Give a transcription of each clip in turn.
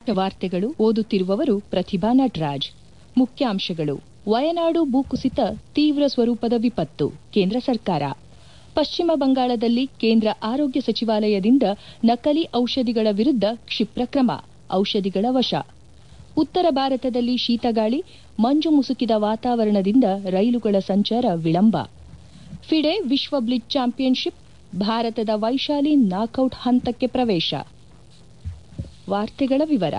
ವಾರ್ತೆಗಳು ಓದುತ್ತಿರುವವರು ಪ್ರತಿಭಾ ನಟರಾಜ್ ಮುಖ್ಯಾಂಶಗಳು ವಯನಾಡು ಭೂಕುಸಿತ ತೀವ್ರ ಸ್ವರೂಪದ ವಿಪತ್ತು ಕೇಂದ್ರ ಸರ್ಕಾರ ಪಶ್ಚಿಮ ಬಂಗಾಳದಲ್ಲಿ ಕೇಂದ್ರ ಆರೋಗ್ಯ ಸಚಿವಾಲಯದಿಂದ ನಕಲಿ ಔಷಧಿಗಳ ವಿರುದ್ಧ ಕ್ಷಿಪ್ರ ಕ್ರಮ ಔಷಧಿಗಳ ವಶ ಉತ್ತರ ಭಾರತದಲ್ಲಿ ಶೀತಗಾಳಿ ಮಂಜು ಮುಸುಕಿದ ವಾತಾವರಣದಿಂದ ರೈಲುಗಳ ಸಂಚಾರ ವಿಳಂಬ ಫಿಡೆ ವಿಶ್ವ ಬ್ಲಿಟ್ ಚಾಂಪಿಯನ್ಶಿಪ್ ಭಾರತದ ವೈಶಾಲಿ ನಾಕೌಟ್ ಹಂತಕ್ಕೆ ಪ್ರವೇಶ ವಾರ್ತೆಗಳ ವಿವರ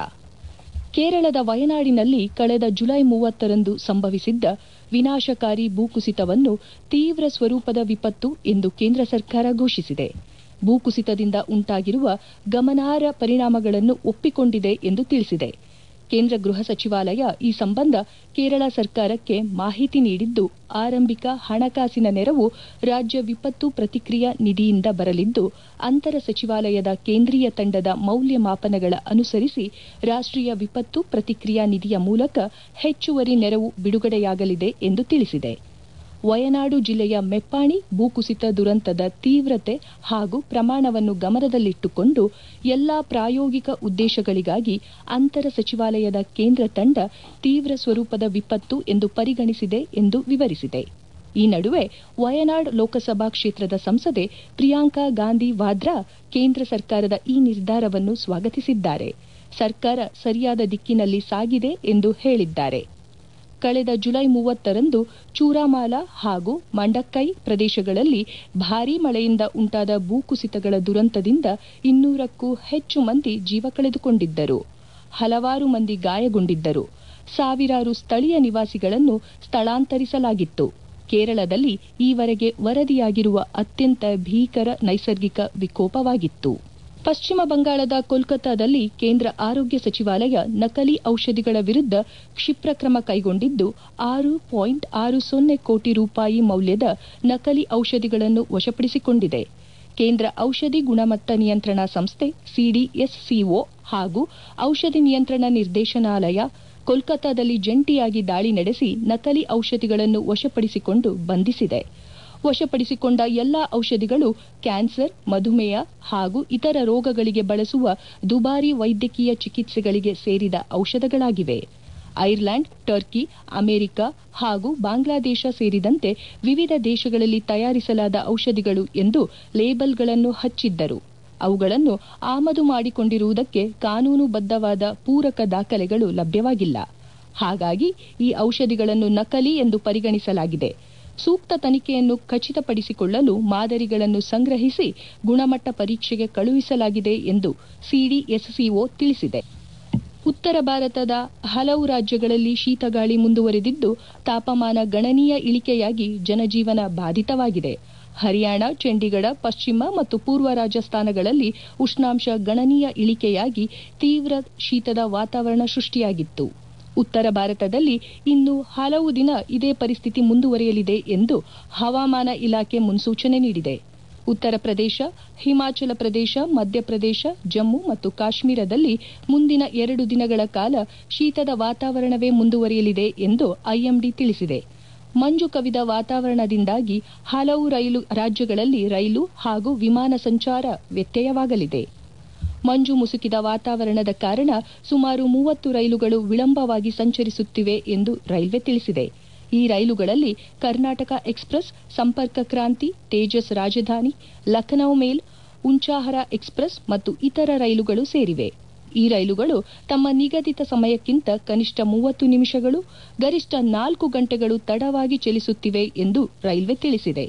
ಕೇರಳದ ವಯನಾಡಿನಲ್ಲಿ ಕಳೆದ ಜುಲೈ ಮೂವತ್ತರಂದು ಸಂಭವಿಸಿದ್ದ ವಿನಾಶಕಾರಿ ಭೂಕುಸಿತವನ್ನು ತೀವ್ರ ಸ್ವರೂಪದ ವಿಪತ್ತು ಎಂದು ಕೇಂದ್ರ ಸರ್ಕಾರ ಘೋಷಿಸಿದೆ ಭೂಕುಸಿತದಿಂದ ಉಂಟಾಗಿರುವ ಗಮನಾರ್ಹ ಪರಿಣಾಮಗಳನ್ನು ಒಪ್ಪಿಕೊಂಡಿದೆ ಎಂದು ತಿಳಿಸಿದೆ ಕೇಂದ್ರ ಗೃಹ ಸಚಿವಾಲಯ ಈ ಸಂಬಂಧ ಕೇರಳ ಸರ್ಕಾರಕ್ಕೆ ಮಾಹಿತಿ ನೀಡಿದ್ದು ಆರಂಭಿಕ ಹಣಕಾಸಿನ ನೆರವು ರಾಜ್ಯ ವಿಪತ್ತು ಪ್ರತಿಕ್ರಿಯಾ ನಿಧಿಯಿಂದ ಬರಲಿದ್ದು ಅಂತರ ಸಚಿವಾಲಯದ ಕೇಂದ್ರೀಯ ತಂಡದ ಮೌಲ್ಯಮಾಪನಗಳ ಅನುಸರಿಸಿ ರಾಷ್ಟೀಯ ವಿಪತ್ತು ಪ್ರತಿಕ್ರಿಯಾ ನಿಧಿಯ ಮೂಲಕ ಹೆಚ್ಚುವರಿ ನೆರವು ಬಿಡುಗಡೆಯಾಗಲಿದೆ ಎಂದು ತಿಳಿಸಿದೆ ವಯನಾಡು ಜಿಲ್ಲೆಯ ಮೆಪ್ಪಾಣಿ ಭೂಕುಸಿತ ದುರಂತದ ತೀವ್ರತೆ ಹಾಗೂ ಪ್ರಮಾಣವನ್ನು ಗಮನದಲ್ಲಿಟ್ಟುಕೊಂಡು ಎಲ್ಲಾ ಪ್ರಾಯೋಗಿಕ ಉದ್ದೇಶಗಳಿಗಾಗಿ ಅಂತರ ಸಚಿವಾಲಯದ ಕೇಂದ್ರ ತಂಡ ತೀವ್ರ ಸ್ವರೂಪದ ವಿಪತ್ತು ಎಂದು ಪರಿಗಣಿಸಿದೆ ಎಂದು ವಿವರಿಸಿದೆ ಈ ನಡುವೆ ವಯನಾಡ್ ಲೋಕಸಭಾ ಕ್ಷೇತ್ರದ ಸಂಸದೆ ಪ್ರಿಯಾಂಕಾ ಗಾಂಧಿ ವಾದ್ರಾ ಕೇಂದ್ರ ಸರ್ಕಾರದ ಈ ನಿರ್ಧಾರವನ್ನು ಸ್ವಾಗತಿಸಿದ್ದಾರೆ ಸರ್ಕಾರ ಸರಿಯಾದ ದಿಕ್ಕಿನಲ್ಲಿ ಸಾಗಿದೆ ಎಂದು ಹೇಳಿದ್ದಾರೆ ಕಳೆದ ಜುಲೈ ಮೂವತ್ತರಂದು ಚೂರಾಮಾಲ ಹಾಗೂ ಮಂಡಕ್ಕೈ ಪ್ರದೇಶಗಳಲ್ಲಿ ಭಾರೀ ಮಳೆಯಿಂದ ಉಂಟಾದ ಭೂಕುಸಿತಗಳ ದುರಂತದಿಂದ ಇನ್ನೂರಕ್ಕೂ ಹೆಚ್ಚು ಮಂದಿ ಜೀವ ಕಳೆದುಕೊಂಡಿದ್ದರು ಹಲವಾರು ಮಂದಿ ಗಾಯಗೊಂಡಿದ್ದರು ಸಾವಿರಾರು ಸ್ಥಳೀಯ ನಿವಾಸಿಗಳನ್ನು ಸ್ಥಳಾಂತರಿಸಲಾಗಿತ್ತು ಕೇರಳದಲ್ಲಿ ಈವರೆಗೆ ವರದಿಯಾಗಿರುವ ಅತ್ಯಂತ ಭೀಕರ ನೈಸರ್ಗಿಕ ವಿಕೋಪವಾಗಿತ್ತು ಪಶ್ಚಿಮ ಬಂಗಾಳದ ಕೋಲ್ಕತ್ತಾದಲ್ಲಿ ಕೇಂದ್ರ ಆರೋಗ್ಯ ಸಚಿವಾಲಯ ನಕಲಿ ಔಷಧಿಗಳ ವಿರುದ್ಧ ಕ್ಷಿಪ್ರ ಕ್ರಮ ಕೈಗೊಂಡಿದ್ದು ಆರು ಪಾಯಿಂಟ್ ಆರು ಸೊನ್ನೆ ಕೋಟಿ ರೂಪಾಯಿ ಮೌಲ್ಯದ ನಕಲಿ ಔಷಧಿಗಳನ್ನು ವಶಪಡಿಸಿಕೊಂಡಿದೆ ಕೇಂದ್ರ ಔಷಧಿ ಗುಣಮಟ್ಟ ನಿಯಂತ್ರಣ ಸಂಸ್ಥೆ ಸಿಡಿಎಸ್ಸಿಒ ಹಾಗೂ ಔಷಧಿ ನಿಯಂತ್ರಣ ನಿರ್ದೇಶನಾಲಯ ಕೋಲ್ಕತ್ತಾದಲ್ಲಿ ಜಂಟಿಯಾಗಿ ದಾಳಿ ನಡೆಸಿ ನಕಲಿ ಔಷಧಿಗಳನ್ನು ವಶಪಡಿಸಿಕೊಂಡು ಬಂಧಿಸಿದೆ ವಶಪಡಿಸಿಕೊಂಡ ಎಲ್ಲಾ ಔಷಧಿಗಳು ಕ್ಯಾನ್ಸರ್ ಮಧುಮೇಹ ಹಾಗೂ ಇತರ ರೋಗಗಳಿಗೆ ಬಳಸುವ ದುಬಾರಿ ವೈದ್ಯಕೀಯ ಚಿಕಿತ್ಸೆಗಳಿಗೆ ಸೇರಿದ ಔಷಧಗಳಾಗಿವೆ ಐರ್ಲ್ಯಾಂಡ್ ಟರ್ಕಿ ಅಮೆರಿಕ ಹಾಗೂ ಬಾಂಗ್ಲಾದೇಶ ಸೇರಿದಂತೆ ವಿವಿಧ ದೇಶಗಳಲ್ಲಿ ತಯಾರಿಸಲಾದ ಔಷಧಿಗಳು ಎಂದು ಲೇಬಲ್ಗಳನ್ನು ಹಚ್ಚಿದ್ದರು ಅವುಗಳನ್ನು ಆಮದು ಮಾಡಿಕೊಂಡಿರುವುದಕ್ಕೆ ಕಾನೂನುಬದ್ದವಾದ ಪೂರಕ ದಾಖಲೆಗಳು ಲಭ್ಯವಾಗಿಲ್ಲ ಹಾಗಾಗಿ ಈ ಔಷಧಿಗಳನ್ನು ನಕಲಿ ಎಂದು ಪರಿಗಣಿಸಲಾಗಿದೆ ಸೂಕ್ತ ತನಿಖೆಯನ್ನು ಖಚಿತಪಡಿಸಿಕೊಳ್ಳಲು ಮಾದರಿಗಳನ್ನು ಸಂಗ್ರಹಿಸಿ ಗುಣಮಟ್ಟ ಪರೀಕ್ಷೆಗೆ ಕಳುಹಿಸಲಾಗಿದೆ ಎಂದು ಸಿಡಿಎಸ್ಸಿಒ ತಿಳಿಸಿದೆ ಉತ್ತರ ಭಾರತದ ಹಲವು ರಾಜ್ಯಗಳಲ್ಲಿ ಶೀತಗಾಳಿ ಮುಂದುವರೆದಿದ್ದು ತಾಪಮಾನ ಗಣನೀಯ ಇಳಿಕೆಯಾಗಿ ಜನಜೀವನ ಬಾಧಿತವಾಗಿದೆ ಹರಿಯಾಣ ಚಂಡೀಗಢ ಪಶ್ಚಿಮ ಮತ್ತು ಪೂರ್ವ ರಾಜಸ್ಥಾನಗಳಲ್ಲಿ ಉಷ್ಣಾಂಶ ಗಣನೀಯ ಇಳಿಕೆಯಾಗಿ ತೀವ್ರ ಶೀತದ ವಾತಾವರಣ ಸೃಷ್ಟಿಯಾಗಿತ್ತು ಉತ್ತರ ಭಾರತದಲ್ಲಿ ಇನ್ನು ಹಲವು ದಿನ ಇದೇ ಪರಿಸ್ಥಿತಿ ಮುಂದುವರಿಯಲಿದೆ ಎಂದು ಹವಾಮಾನ ಇಲಾಖೆ ಮುನ್ಸೂಚನೆ ನೀಡಿದೆ ಉತ್ತರ ಪ್ರದೇಶ ಹಿಮಾಚಲ ಪ್ರದೇಶ ಮಧ್ಯಪ್ರದೇಶ ಜಮ್ಮು ಮತ್ತು ಕಾಶ್ಮೀರದಲ್ಲಿ ಮುಂದಿನ ಎರಡು ದಿನಗಳ ಕಾಲ ಶೀತದ ವಾತಾವರಣವೇ ಮುಂದುವರಿಯಲಿದೆ ಎಂದು ಐಎಂಡಿ ತಿಳಿಸಿದೆ ಮಂಜು ಕವಿದ ವಾತಾವರಣದಿಂದಾಗಿ ಹಲವು ರೈಲು ರಾಜ್ಯಗಳಲ್ಲಿ ರೈಲು ಹಾಗೂ ವಿಮಾನ ಸಂಚಾರ ವ್ಯತ್ಯಯವಾಗಲಿದೆ ಮಂಜು ಮುಸುಕಿದ ವಾತಾವರಣದ ಕಾರಣ ಸುಮಾರು ಮೂವತ್ತು ರೈಲುಗಳು ವಿಳಂಬವಾಗಿ ಸಂಚರಿಸುತ್ತಿವೆ ಎಂದು ರೈಲ್ವೆ ತಿಳಿಸಿದೆ ಈ ರೈಲುಗಳಲ್ಲಿ ಕರ್ನಾಟಕ ಎಕ್ಸ್ಪ್ರೆಸ್ ಸಂಪರ್ಕ ಕ್ರಾಂತಿ ತೇಜಸ್ ರಾಜಧಾನಿ ಲಖನೌ ಮೇಲ್ ಉಂಚಾಹರ ಎಕ್ಸ್ಪ್ರೆಸ್ ಮತ್ತು ಇತರ ರೈಲುಗಳು ಸೇರಿವೆ ಈ ರೈಲುಗಳು ತಮ್ಮ ನಿಗದಿತ ಸಮಯಕ್ಕಿಂತ ಕನಿಷ್ಠ ಮೂವತ್ತು ನಿಮಿಷಗಳು ಗರಿಷ್ಠ ನಾಲ್ಕು ಗಂಟೆಗಳು ತಡವಾಗಿ ಚಲಿಸುತ್ತಿವೆ ಎಂದು ರೈಲ್ವೆ ತಿಳಿಸಿದೆ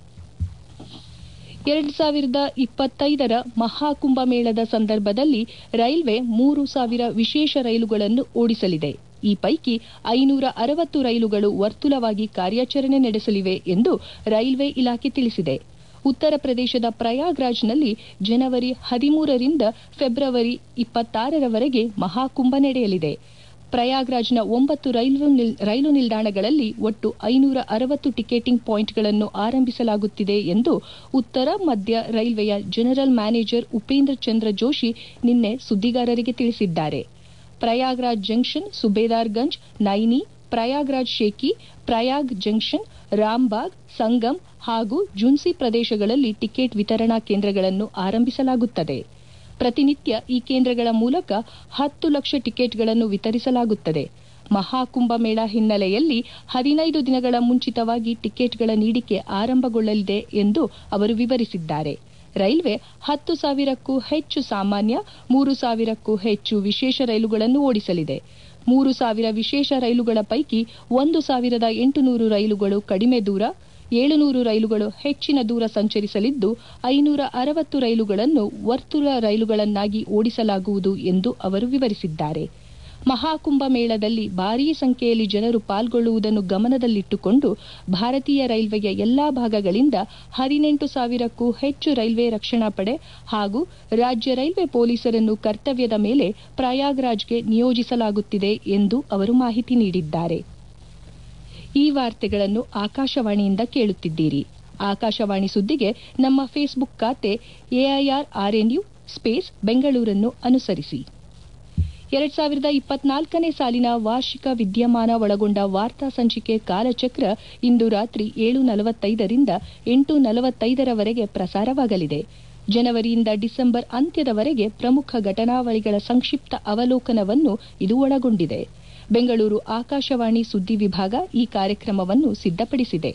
ಎರಡ್ ಸಾವಿರದ ಇಪ್ಪತ್ತೈದರ ಮಹಾಕುಂಭ ಮೇಳದ ಸಂದರ್ಭದಲ್ಲಿ ರೈಲ್ವೆ ಮೂರು ಸಾವಿರ ವಿಶೇಷ ರೈಲುಗಳನ್ನು ಓಡಿಸಲಿದೆ ಈ ಪೈಕಿ ಐನೂರ ಅರವತ್ತು ರೈಲುಗಳು ವರ್ತುಲವಾಗಿ ಕಾರ್ಯಾಚರಣೆ ನಡೆಸಲಿವೆ ಎಂದು ರೈಲ್ವೆ ಇಲಾಖೆ ತಿಳಿಸಿದೆ ಉತ್ತರ ಪ್ರದೇಶದ ಪ್ರಯಾಗ್ರಾಜ್ನಲ್ಲಿ ಜನವರಿ ಹದಿಮೂರರಿಂದ ಫೆಬ್ರವರಿ ಇಪ್ಪತ್ತಾರರವರೆಗೆ ಮಹಾಕುಂಭ ನಡೆಯಲಿದೆ ಪ್ರಯಾಗ್ರಾಜ್ನ ಒಂಬತ್ತು ರೈಲು ನಿಲ್ದಾಣಗಳಲ್ಲಿ ಒಟ್ಟು ಐನೂರ ಅರವತ್ತು ಟಿಕೆಟಿಂಗ್ ಪಾಯಿಂಟ್ಗಳನ್ನು ಆರಂಭಿಸಲಾಗುತ್ತಿದೆ ಎಂದು ಉತ್ತರ ಮಧ್ಯ ರೈಲ್ವೆಯ ಜನರಲ್ ಮ್ಯಾನೇಜರ್ ಉಪೇಂದ್ರ ಚಂದ್ರ ಜೋಶಿ ನಿನ್ನೆ ಸುದ್ದಿಗಾರರಿಗೆ ತಿಳಿಸಿದ್ದಾರೆ ಪ್ರಯಾಗ್ರಾಜ್ ಜಂಕ್ಷನ್ ಸುಬೇದಾರ್ಗಂಜ್ ನೈನಿ ಪ್ರಯಾಗ್ರಾಜ್ ಶೇಕಿ ಪ್ರಯಾಗ್ ಜಂಕ್ಷನ್ ರಾಮ್ಬಾಗ್ ಸಂಗಮ್ ಹಾಗೂ ಜುನ್ಸಿ ಪ್ರದೇಶಗಳಲ್ಲಿ ಟಿಕೆಟ್ ವಿತರಣಾ ಕೇಂದ್ರಗಳನ್ನು ಆರಂಭಿಸಲಾಗುತ್ತದೆ ಪ್ರತಿನಿತ್ಯ ಈ ಕೇಂದ್ರಗಳ ಮೂಲಕ ಹತ್ತು ಲಕ್ಷ ಟಿಕೆಟ್ಗಳನ್ನು ವಿತರಿಸಲಾಗುತ್ತದೆ ಮಹಾಕುಂಭಮೇಳ ಹಿನ್ನೆಲೆಯಲ್ಲಿ ಹದಿನೈದು ದಿನಗಳ ಮುಂಚಿತವಾಗಿ ಟಿಕೆಟ್ಗಳ ನೀಡಿಕೆ ಆರಂಭಗೊಳ್ಳಲಿದೆ ಎಂದು ಅವರು ವಿವರಿಸಿದ್ದಾರೆ ರೈಲ್ವೆ ಹತ್ತು ಸಾವಿರಕ್ಕೂ ಹೆಚ್ಚು ಸಾಮಾನ್ಯ ಮೂರು ಸಾವಿರಕ್ಕೂ ಹೆಚ್ಚು ವಿಶೇಷ ರೈಲುಗಳನ್ನು ಓಡಿಸಲಿದೆ ಮೂರು ಸಾವಿರ ವಿಶೇಷ ರೈಲುಗಳ ಪೈಕಿ ಒಂದು ಸಾವಿರದ ಎಂಟುನೂರು ರೈಲುಗಳು ಕಡಿಮೆ ದೂರ ಏಳುನೂರು ರೈಲುಗಳು ಹೆಚ್ಚಿನ ದೂರ ಸಂಚರಿಸಲಿದ್ದು ಐನೂರ ಅರವತ್ತು ರೈಲುಗಳನ್ನು ವರ್ತುಲ ರೈಲುಗಳನ್ನಾಗಿ ಓಡಿಸಲಾಗುವುದು ಎಂದು ಅವರು ವಿವರಿಸಿದ್ದಾರೆ ಮಹಾಕುಂಭ ಮೇಳದಲ್ಲಿ ಭಾರೀ ಸಂಖ್ಯೆಯಲ್ಲಿ ಜನರು ಪಾಲ್ಗೊಳ್ಳುವುದನ್ನು ಗಮನದಲ್ಲಿಟ್ಟುಕೊಂಡು ಭಾರತೀಯ ರೈಲ್ವೆಯ ಎಲ್ಲಾ ಭಾಗಗಳಿಂದ ಹದಿನೆಂಟು ಸಾವಿರಕ್ಕೂ ಹೆಚ್ಚು ರೈಲ್ವೆ ರಕ್ಷಣಾ ಪಡೆ ಹಾಗೂ ರಾಜ್ಯ ರೈಲ್ವೆ ಪೊಲೀಸರನ್ನು ಕರ್ತವ್ಯದ ಮೇಲೆ ಪ್ರಯಾಗ್ರಾಜ್ಗೆ ನಿಯೋಜಿಸಲಾಗುತ್ತಿದೆ ಎಂದು ಅವರು ಮಾಹಿತಿ ನೀಡಿದ್ದಾರೆ ಈ ವಾರ್ತೆಗಳನ್ನು ಆಕಾಶವಾಣಿಯಿಂದ ಕೇಳುತ್ತಿದ್ದೀರಿ ಆಕಾಶವಾಣಿ ಸುದ್ದಿಗೆ ನಮ್ಮ ಫೇಸ್ಬುಕ್ ಖಾತೆ ಎಐಆರ್ ಆರ್ಎನ್ಯು ಸ್ಪೇಸ್ ಬೆಂಗಳೂರನ್ನು ಅನುಸರಿಸಿ ಎರಡ್ ಸಾವಿರದ ಇಪ್ಪತ್ನಾಲ್ಕನೇ ಸಾಲಿನ ವಾರ್ಷಿಕ ವಿದ್ಯಮಾನ ಒಳಗೊಂಡ ವಾರ್ತಾ ಸಂಚಿಕೆ ಕಾಲಚಕ್ರ ಇಂದು ರಾತ್ರಿ ಏಳು ನಲವತ್ತೈದರಿಂದ ಎಂಟು ನಲವತ್ತೈದರವರೆಗೆ ಪ್ರಸಾರವಾಗಲಿದೆ ಜನವರಿಯಿಂದ ಡಿಸೆಂಬರ್ ಅಂತ್ಯದವರೆಗೆ ಪ್ರಮುಖ ಘಟನಾವಳಿಗಳ ಸಂಕ್ಷಿಪ್ತ ಅವಲೋಕನವನ್ನು ಇದು ಒಳಗೊಂಡಿದೆ ಬೆಂಗಳೂರು ಆಕಾಶವಾಣಿ ಸುದ್ದಿ ವಿಭಾಗ ಈ ಕಾರ್ಯಕ್ರಮವನ್ನು ಸಿದ್ಧಪಡಿಸಿದೆ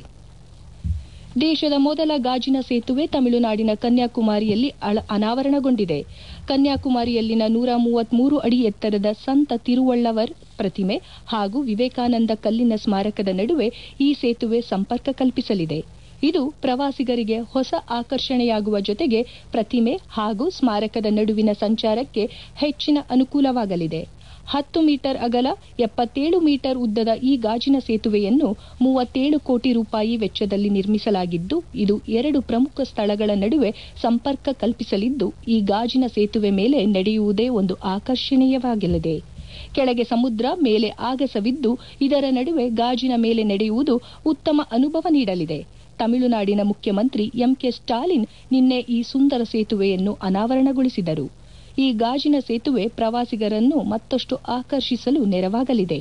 ದೇಶದ ಮೊದಲ ಗಾಜಿನ ಸೇತುವೆ ತಮಿಳುನಾಡಿನ ಕನ್ಯಾಕುಮಾರಿಯಲ್ಲಿ ಅನಾವರಣಗೊಂಡಿದೆ ಕನ್ಯಾಕುಮಾರಿಯಲ್ಲಿನ ನೂರ ಮೂವತ್ಮೂರು ಅಡಿ ಎತ್ತರದ ಸಂತ ತಿರುವಳ್ಳವರ್ ಪ್ರತಿಮೆ ಹಾಗೂ ವಿವೇಕಾನಂದ ಕಲ್ಲಿನ ಸ್ಮಾರಕದ ನಡುವೆ ಈ ಸೇತುವೆ ಸಂಪರ್ಕ ಕಲ್ಪಿಸಲಿದೆ ಇದು ಪ್ರವಾಸಿಗರಿಗೆ ಹೊಸ ಆಕರ್ಷಣೆಯಾಗುವ ಜೊತೆಗೆ ಪ್ರತಿಮೆ ಹಾಗೂ ಸ್ಮಾರಕದ ನಡುವಿನ ಸಂಚಾರಕ್ಕೆ ಹೆಚ್ಚಿನ ಅನುಕೂಲವಾಗಲಿದೆ ಹತ್ತು ಮೀಟರ್ ಅಗಲ ಎಪ್ಪತ್ತೇಳು ಮೀಟರ್ ಉದ್ದದ ಈ ಗಾಜಿನ ಸೇತುವೆಯನ್ನು ಮೂವತ್ತೇಳು ಕೋಟಿ ರೂಪಾಯಿ ವೆಚ್ಚದಲ್ಲಿ ನಿರ್ಮಿಸಲಾಗಿದ್ದು ಇದು ಎರಡು ಪ್ರಮುಖ ಸ್ಥಳಗಳ ನಡುವೆ ಸಂಪರ್ಕ ಕಲ್ಪಿಸಲಿದ್ದು ಈ ಗಾಜಿನ ಸೇತುವೆ ಮೇಲೆ ನಡೆಯುವುದೇ ಒಂದು ಆಕರ್ಷಣೀಯವಾಗಲಿದೆ ಕೆಳಗೆ ಸಮುದ್ರ ಮೇಲೆ ಆಗಸವಿದ್ದು ಇದರ ನಡುವೆ ಗಾಜಿನ ಮೇಲೆ ನಡೆಯುವುದು ಉತ್ತಮ ಅನುಭವ ನೀಡಲಿದೆ ತಮಿಳುನಾಡಿನ ಮುಖ್ಯಮಂತ್ರಿ ಎಂಕೆ ಸ್ಟಾಲಿನ್ ನಿನ್ನೆ ಈ ಸುಂದರ ಸೇತುವೆಯನ್ನು ಅನಾವರಣಗೊಳಿಸಿದರು ಈ ಗಾಜಿನ ಸೇತುವೆ ಪ್ರವಾಸಿಗರನ್ನು ಮತ್ತಷ್ಟು ಆಕರ್ಷಿಸಲು ನೆರವಾಗಲಿದೆ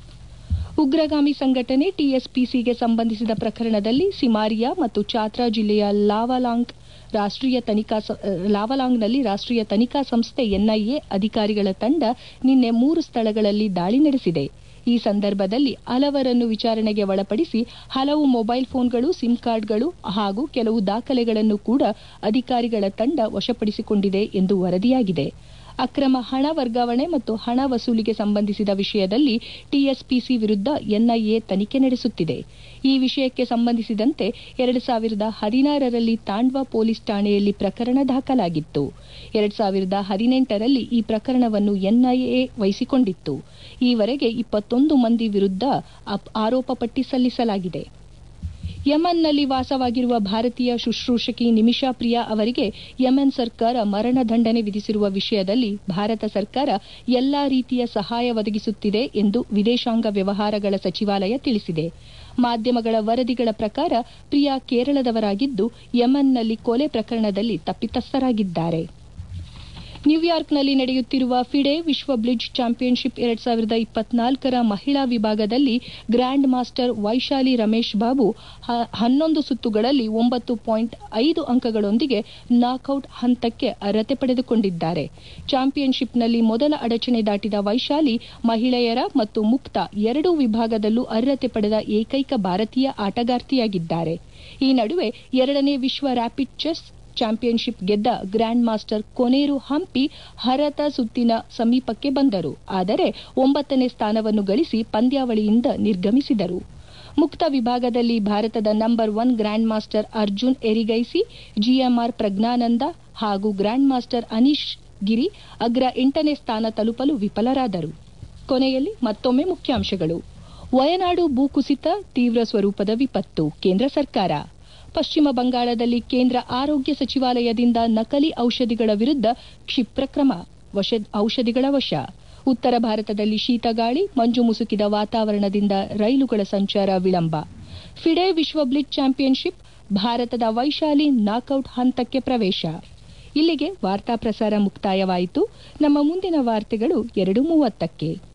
ಉಗ್ರಗಾಮಿ ಸಂಘಟನೆ ಟಿಎಸ್ಪಿಸಿಗೆ ಸಂಬಂಧಿಸಿದ ಪ್ರಕರಣದಲ್ಲಿ ಸಿಮಾರಿಯಾ ಮತ್ತು ಚಾತ್ರಾ ಜಿಲ್ಲೆಯ ಲಾವಾಲಾಂಗ್ ರಾಷ್ಟೀಯ ತನಿಖಾ ಲಾವಲಾಂಗ್ನಲ್ಲಿ ರಾಷ್ಟೀಯ ತನಿಖಾ ಸಂಸ್ಥೆ ಎನ್ಐಎ ಅಧಿಕಾರಿಗಳ ತಂಡ ನಿನ್ನೆ ಮೂರು ಸ್ಥಳಗಳಲ್ಲಿ ದಾಳಿ ನಡೆಸಿದೆ ಈ ಸಂದರ್ಭದಲ್ಲಿ ಹಲವರನ್ನು ವಿಚಾರಣೆಗೆ ಒಳಪಡಿಸಿ ಹಲವು ಮೊಬೈಲ್ ಫೋನ್ಗಳು ಸಿಮ್ ಕಾರ್ಡ್ಗಳು ಹಾಗೂ ಕೆಲವು ದಾಖಲೆಗಳನ್ನು ಕೂಡ ಅಧಿಕಾರಿಗಳ ತಂಡ ವಶಪಡಿಸಿಕೊಂಡಿದೆ ಎಂದು ವರದಿಯಾಗಿದೆ ಅಕ್ರಮ ಹಣ ವರ್ಗಾವಣೆ ಮತ್ತು ಹಣ ವಸೂಲಿಗೆ ಸಂಬಂಧಿಸಿದ ವಿಷಯದಲ್ಲಿ ಟಿಎಸ್ಪಿಸಿ ವಿರುದ್ಧ ಎನ್ಐಎ ತನಿಖೆ ನಡೆಸುತ್ತಿದೆ ಈ ವಿಷಯಕ್ಕೆ ಸಂಬಂಧಿಸಿದಂತೆ ಎರಡು ಸಾವಿರದ ಹದಿನಾರರಲ್ಲಿ ತಾಂಡ್ವಾ ಪೊಲೀಸ್ ಠಾಣೆಯಲ್ಲಿ ಪ್ರಕರಣ ದಾಖಲಾಗಿತ್ತು ಎರಡು ಸಾವಿರದ ಹದಿನೆಂಟರಲ್ಲಿ ಈ ಪ್ರಕರಣವನ್ನು ಎನ್ಐಎ ವಹಿಸಿಕೊಂಡಿತ್ತು ಈವರೆಗೆ ಇಪ್ಪತ್ತೊಂದು ಮಂದಿ ವಿರುದ್ಧ ಆರೋಪ ಪಟ್ಟಿ ಸಲ್ಲಿಸಲಾಗಿದೆ ಯಮನ್ನಲ್ಲಿ ವಾಸವಾಗಿರುವ ಭಾರತೀಯ ಶುಶ್ರೂಷಕಿ ನಿಮಿಷಾ ಪ್ರಿಯಾ ಅವರಿಗೆ ಯಮೆನ್ ಸರ್ಕಾರ ಮರಣದಂಡನೆ ವಿಧಿಸಿರುವ ವಿಷಯದಲ್ಲಿ ಭಾರತ ಸರ್ಕಾರ ಎಲ್ಲಾ ರೀತಿಯ ಸಹಾಯ ಒದಗಿಸುತ್ತಿದೆ ಎಂದು ವಿದೇಶಾಂಗ ವ್ಯವಹಾರಗಳ ಸಚಿವಾಲಯ ತಿಳಿಸಿದೆ ಮಾಧ್ಯಮಗಳ ವರದಿಗಳ ಪ್ರಕಾರ ಪ್ರಿಯಾ ಕೇರಳದವರಾಗಿದ್ದು ಯಮನ್ನಲ್ಲಿ ಕೊಲೆ ಪ್ರಕರಣದಲ್ಲಿ ತಪ್ಪಿತಸ್ಥರಾಗಿದ್ದಾರೆ ನ್ಯೂಯಾರ್ಕ್ನಲ್ಲಿ ನಡೆಯುತ್ತಿರುವ ಫಿಡೆ ವಿಶ್ವ ಬ್ಲಿಡ್ಜ್ ಚಾಂಪಿಯನ್ಶಿಪ್ ಎರಡ್ ಸಾವಿರದ ಇಪ್ಪತ್ನಾಲ್ಕರ ಮಹಿಳಾ ವಿಭಾಗದಲ್ಲಿ ಗ್ರ್ಯಾಂಡ್ ಮಾಸ್ಟರ್ ವೈಶಾಲಿ ರಮೇಶ್ ಬಾಬು ಹನ್ನೊಂದು ಸುತ್ತುಗಳಲ್ಲಿ ಒಂಬತ್ತು ಪಾಯಿಂಟ್ ಐದು ಅಂಕಗಳೊಂದಿಗೆ ನಾಕ್ಔಟ್ ಹಂತಕ್ಕೆ ಅರ್ಹತೆ ಪಡೆದುಕೊಂಡಿದ್ದಾರೆ ಚಾಂಪಿಯನ್ಶಿಪ್ನಲ್ಲಿ ಮೊದಲ ಅಡಚಣೆ ದಾಟಿದ ವೈಶಾಲಿ ಮಹಿಳೆಯರ ಮತ್ತು ಮುಕ್ತ ಎರಡೂ ವಿಭಾಗದಲ್ಲೂ ಅರ್ಹತೆ ಪಡೆದ ಏಕೈಕ ಭಾರತೀಯ ಆಟಗಾರ್ತಿಯಾಗಿದ್ದಾರೆ ಈ ನಡುವೆ ಎರಡನೇ ವಿಶ್ವ ರ್ಯಾಪಿಡ್ ಚೆಸ್ ಚಾಂಪಿಯನ್ಶಿಪ್ ಗೆದ್ದ ಗ್ರ್ಯಾಂಡ್ ಮಾಸ್ಟರ್ ಕೊನೇರು ಹಂಪಿ ಹರತ ಸುತ್ತಿನ ಸಮೀಪಕ್ಕೆ ಬಂದರು ಆದರೆ ಒಂಬತ್ತನೇ ಸ್ಥಾನವನ್ನು ಗಳಿಸಿ ಪಂದ್ಯಾವಳಿಯಿಂದ ನಿರ್ಗಮಿಸಿದರು ಮುಕ್ತ ವಿಭಾಗದಲ್ಲಿ ಭಾರತದ number one grandmaster Arjun Erigaisi GM R Praggnanandhaa ಹಾಗೂ ಗ್ರ್ಯಾಂಡ್ ಮಾಸ್ಟರ್ ಅನೀಶ್ ಗಿರಿ ಅಗ್ರ ಎಂಟನೇ ಸ್ಥಾನ ತಲುಪಲು ವಿಫಲರಾದರು ಕೊನೆಯಲ್ಲಿ ಮತ್ತೊಮ್ಮೆ ಮುಖ್ಯಾಂಶಗಳು ವಯನಾಡು ಭೂಕುಸಿತ ತೀವ್ರ ಸ್ವರೂಪದ ವಿಪತ್ತು ಕೇಂದ್ರ ಸರ್ಕಾರ ಪಶ್ಚಿಮ ಬಂಗಾಳದಲ್ಲಿ ಕೇಂದ್ರ ಆರೋಗ್ಯ ಸಚಿವಾಲಯದಿಂದ ನಕಲಿ ಔಷಧಿಗಳ ವಿರುದ್ಧ ಕ್ಷಿಪ್ರ ಕ್ರಮ ಔಷಧಿಗಳ ವಶ ಉತ್ತರ ಭಾರತದಲ್ಲಿ ಶೀತಗಾಳಿ ಮಂಜು ಮುಸುಕಿದ ವಾತಾವರಣದಿಂದ ರೈಲುಗಳ ಸಂಚಾರ ವಿಳಂಬ ಫಿಡೆ ವಿಶ್ವ ಬ್ಲಿಡ್ ಚಾಂಪಿಯನ್ಶಿಪ್ ಭಾರತದ ವೈಶಾಲಿ ನಾಕೌಟ್ ಹಂತಕ್ಕೆ ಪ್ರವೇಶ ಇಲ್ಲಿಗೆ ವಾರ್ತಾ ಪ್ರಸಾರ ಮುಕ್ತಾಯವಾಯಿತು ನಮ್ಮ ಮುಂದಿನ ವಾರ್ತೆಗಳು ಎರಡು ಮೂವತ್ತಕ್ಕೆ